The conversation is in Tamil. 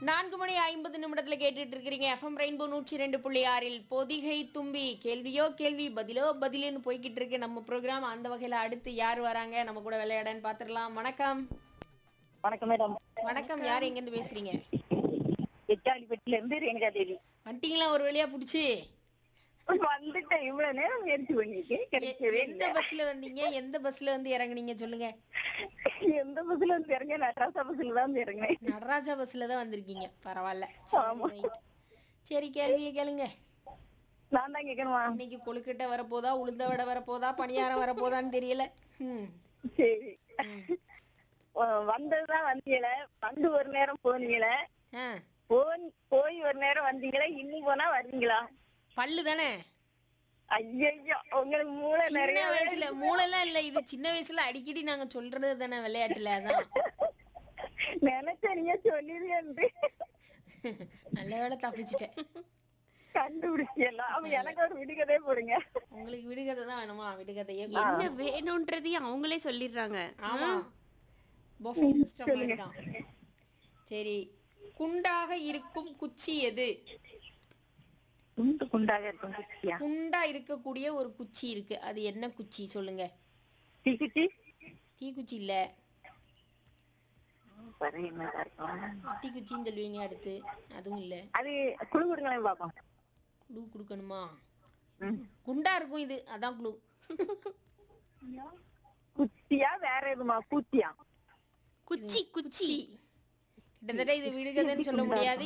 நான்கு மணி ஐம்பது நிமிடத்துல கேட்டுட்டு இருக்கிறீங்க எஃப்எம் ரெயின்போ நூற்றி ரெண்டு புள்ளி ஆறில் பொதிகை தும்பி கேள்வியோ கேள்வி பதிலோ பதிலுன்னு போய்கிட்டு இருக்கு நம்ம ப்ரோக்ராம் அந்த வகையில அடுத்து யார் வராங்க நம்ம கூட விளையாடன்னு பாத்துடலாம் வணக்கம் வணக்கம் மேடம் வணக்கம் யார் எங்க இருந்து பேசுறீங்க எட்டாடிப்பட்டில இருந்து ரேணுகா தேவி வந்துட்டீங்களா ஒரு வழியா புடிச்சு வந்துட்டேன் இவ்வளவு நேரம் முயற்சி பண்ணிருக்கேன் கிடைக்கவே எந்த பஸ்ல வந்தீங்க எந்த பஸ்ல வந்து இறங்குனீங்க சொல்லுங்க எந்த பஸ்ல வந்து இறங்க நடராசா பஸ்ல தான் வந்து இறங்கினேன் நடராஜா பஸ்ல தான் வந்திருக்கீங்க பரவாயில்ல சரி, right. சரி கேள்வியை கேளுங்க நான் தான் கேட்கணுமா இன்னைக்கு கொழுக்கட்டை வரப்போதா உளுந்த வடை வரப்போதா பணியாரம் வரப்போதான்னு தெரியல ம் சரி வ- வந்ததுதான் வந்தீங்கள வந்து ஒரு நேரம் போனீங்களே ஆ போன் போய் ஒரு நேரம் வந்தீங்களா இன்னும் போனா வருவீங்களா பல்லு தானே ஐயோ உங்களுக்கு மூளை சின்ன நிறைய வயசுல மூளைலாம் இல்ல இது சின்ன வயசுல அடிக்கடி நாங்க சொல்றது தானே விளையாட்டுல அதான் நினைச்ச நீங்க சொல்லிருக்கேன் நல்ல வேளை தப்பிச்சிட்டேன் கண்டுபிடிச்சிடலாம் அவன் எனக்கு ஒரு விடுகதே போடுங்க உங்களுக்கு விடுகதை தான் வேணுமா விடுகதையே என்ன வேணும்ன்றதையும் அவங்களே சொல்லிடுறாங்க ஆமா பொஃபே சிஸ்டம் மாதிரி தான் சரி குண்டாக இருக்கும் குச்சி எது குண்டு குண்டாக இருக்கும் குச்சியா குண்டா இருக்கக்கூடிய ஒரு குச்சி இருக்கு அது என்ன குச்சி சொல்லுங்க தீக்குச்சி தீக்குச்சி இல்ல பறையினா இருக்கும் குட்டி குச்சின்னு சொல்லுவீங்க அடுத்து அதுவும் இல்ல அது குழு கொடுங்களேன் பாப்போம் குழு கொடுக்கணுமா ம். குண்டா இருக்கும் இது அதான் குழு குச்சியா வேற எதுமா பூச்சியா குச்சி குச்சி கிட்டத்தட்ட இது விடுகதைன்னு சொல்ல முடியாது